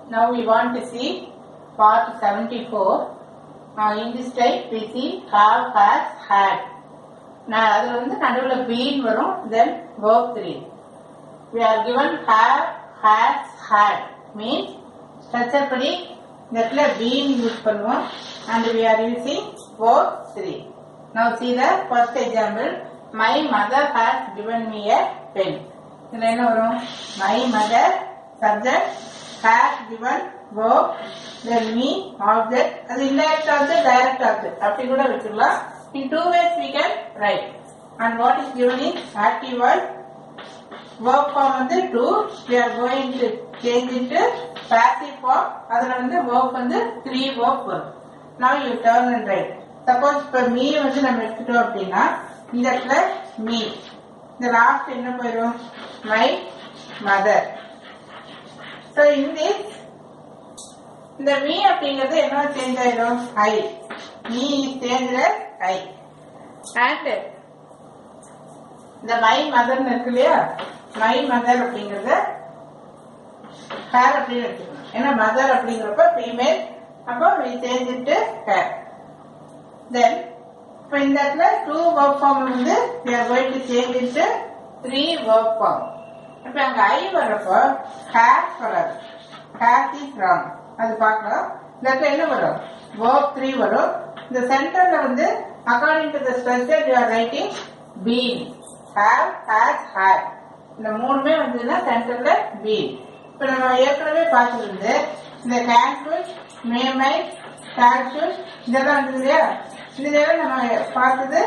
now we want to see part 74 uh, in this type we see have has had நான் அது வந்து நடுவில் been வரும் then verb three we are given have has had means structure படி இந்த இடத்துல been use பண்ணுவோம் and we are using verb three now see the first example my mother has given me a pen இதுல என்ன வரும் my mother subject has given verb then me object அது indirect object direct object அப்படி கூட வச்சுக்கலாம் in two ways we can write and what is given is active word verb form வந்து to we are going to change it to passive form அதுல வந்து verb வந்து three verb வரும் now you turn and write suppose இப்ப me வந்து நம்ம எடுத்துட்டோம் அப்படின்னா இந்த இடத்துல me இந்த லாஸ்ட் என்ன போயிடும் my mother so in this இந்த மீ அப்படிங்கிறது என்ன சேஞ்ச் ஆயிடும் I me change I and இந்த மை மதர்னு இருக்கு இல்லையா மை மதர் அப்படிங்கறத ஹேர் அப்படின்னு எடுத்துக்கணும் ஏன்னா மதர் அப்படிங்கிறப்ப ஃபீமேல் அப்போ we change it to her then இப்போ இந்த இடத்துல டூ ஒர்க் ஃபார்ம் வந்து we are going to change it to three work form இப்போ அங்க ஐ வர்றப்போ ஹேர் வராது ஹேர் இஸ் ராங் அது பார்க்கலாம் இந்த இடத்துல என்ன வரும் ஒர்க் த்ரீ வரும் இந்த சென்டர்ல வந்து according to the structure you are writing been have has had இந்த மூணுமே வந்ததுன்னா சென்டர்ல பீன் இப்ப நம்ம ஏற்கனவே பார்த்துருந்து இந்த கேன்சூஸ் மேமை கேன்சூஸ் இதெல்லாம் வந்தது இல்லையா இந்த இதெல்லாம் நம்ம பார்த்தது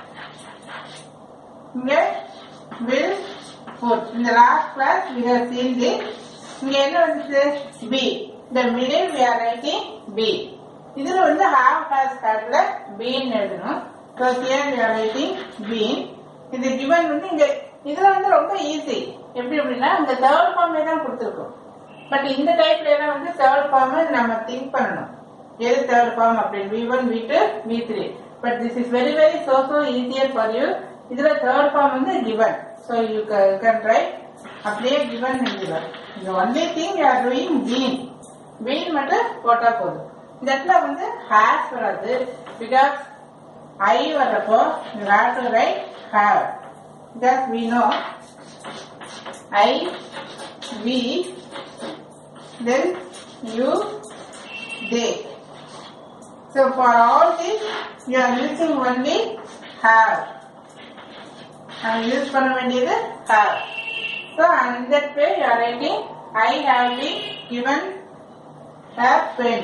இங்க வில் ஃபுட் இந்த last class we have seen this இங்க என்ன வந்துச்சு பி இந்த middle we are writing be இதுல வந்து half has hadல பீன் எழுதணும் so here we are writing been இது கிவன் வந்து இங்க இதுல வந்து ரொம்ப ஈஸி எப்படி அப்படின்னா இந்த தேர்ட் ஃபார்மே தான் கொடுத்துருக்கோம் பட் இந்த டைப்ல எல்லாம் வந்து தேர்ட் ஃபார்ம் நம்ம திங்க் பண்ணணும் எது தேர்ட் ஃபார்ம் அப்படின்னு V one V two V three but this is very very so so easier for you இதுல தேர்ட் ஃபார்ம் வந்து given so you can try அப்படியே கிவன் கிவன் இந்த only thing you are doing been been மட்டும் போட்டா போதும் இந்த இடத்துல வந்து ஹேஸ் வராது பிகாஸ் ஐ வர்றப்போ you have to write have because we know I, we, then you, they. So for all this, you are using only have. And use பண்ண வேண்டியது have. So and in that way you are writing I have been given a pen.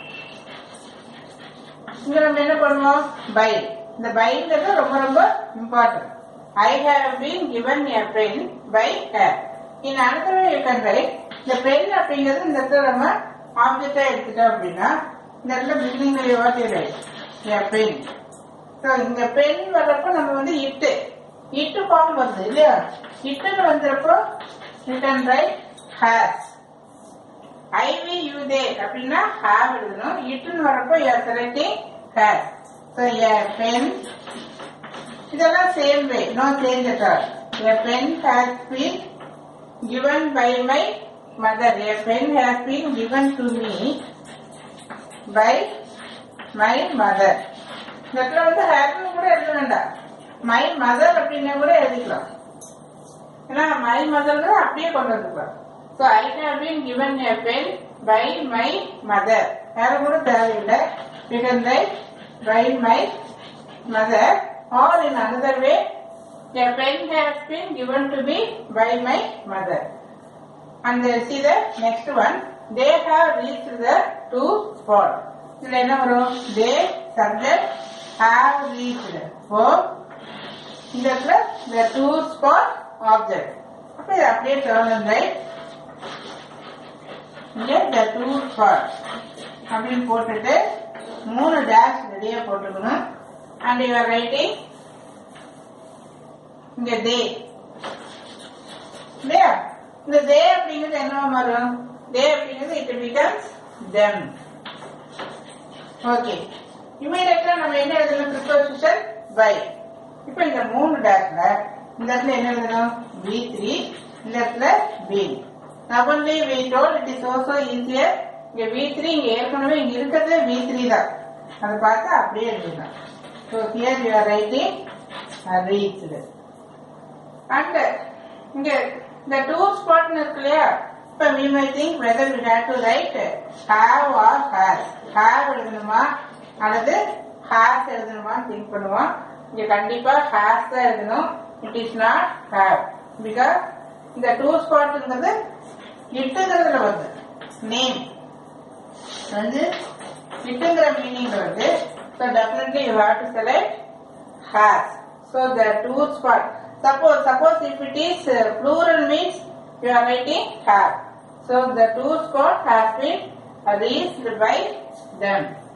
இங்க நம்ம என்ன பண்ணுவோம் by இந்த பைங்கிறது ரொம்ப ரொம்ப important I have been given a pen by her in another you can write இந்த பென் அப்படிங்கிறது இந்த இடத்துல நம்ம ஆப்ஜெக்டா எடுத்துட்டோம் அப்படின்னா இந்த இடத்துல பிகினிங்ல what you write a pen so இந்த பென் வர்றப்போ நம்ம வந்து இட்டு இட்டு ஃபார்ம் வருது இல்லையா இட்டுன்னு வந்துறப்போ you can write has I we you they அப்படின்னா ஹேவ் எழுதணும் இட்டுன்னு வரப்போ you are selecting has so a pen இதெல்லாம் same way no change at all a pen has been given by my mother a pen has been given to me by my mother இந்த இடத்துல வந்து ஹேப்னு கூட எழுத வேண்டாம் my mother அப்படின்னு கூட எழுதிக்கலாம் ஏன்னா மை மதர் அப்படியே கொண்டு வந்துக்கலாம் so I have been given a pen by my mother வேற கூட தேவையில்லை you can write by my mother or in another way a pen has been given to me by my mother and then see the next one they have reached the two spot இதுல என்ன வரும் they subject have reached for இந்த இடத்துல the two spot object அப்ப இது அப்படியே turn and right இங்க the two spot அப்படின்னு போட்டுட்டு மூணு டேஷ் ரெடியா போட்டுக்கணும் and you are writing இங்க தே இல்லையா இந்த தே அப்படிங்கிறது என்னவா மாறும் தே அப்படிங்கிறது இட் பிகம்ஸ் தெம் ஓகே இமீடியட்டா நம்ம என்ன எழுதணும் ப்ரிப்போசிஷன் பை இப்போ இந்த மூணு டேஷ்ல இந்த இடத்துல என்ன எழுதணும் பி த்ரீ இந்த இடத்துல be Now only we told it is also easier. இங்க V3 இங்க ஏற்கனவே இங்க இருக்கிறது V3 தான் அதை பார்த்து அப்படியே எழுதிடலாம் so here you are writing reached and இங்க இந்த டூர் ஸ்பாட்னு இருக்கு இல்லையா இப்ப we may think whether we have to write have or has have எழுதணுமா அல்லது has எழுதணுமான்னு திங்க் பண்ணுவோம் இங்க கண்டிப்பா has தான் எழுதணும் it is not have because இந்த டூ ஸ்பாட்ங்கிறது இட்டுங்கிறதுல வருது நேம் வந்து இட்டுங்கிற மீனிங் வருது so definitely you have to select has. So the two spot. Suppose suppose if it is uh, plural means you are writing have. So the two spot has been reached by them.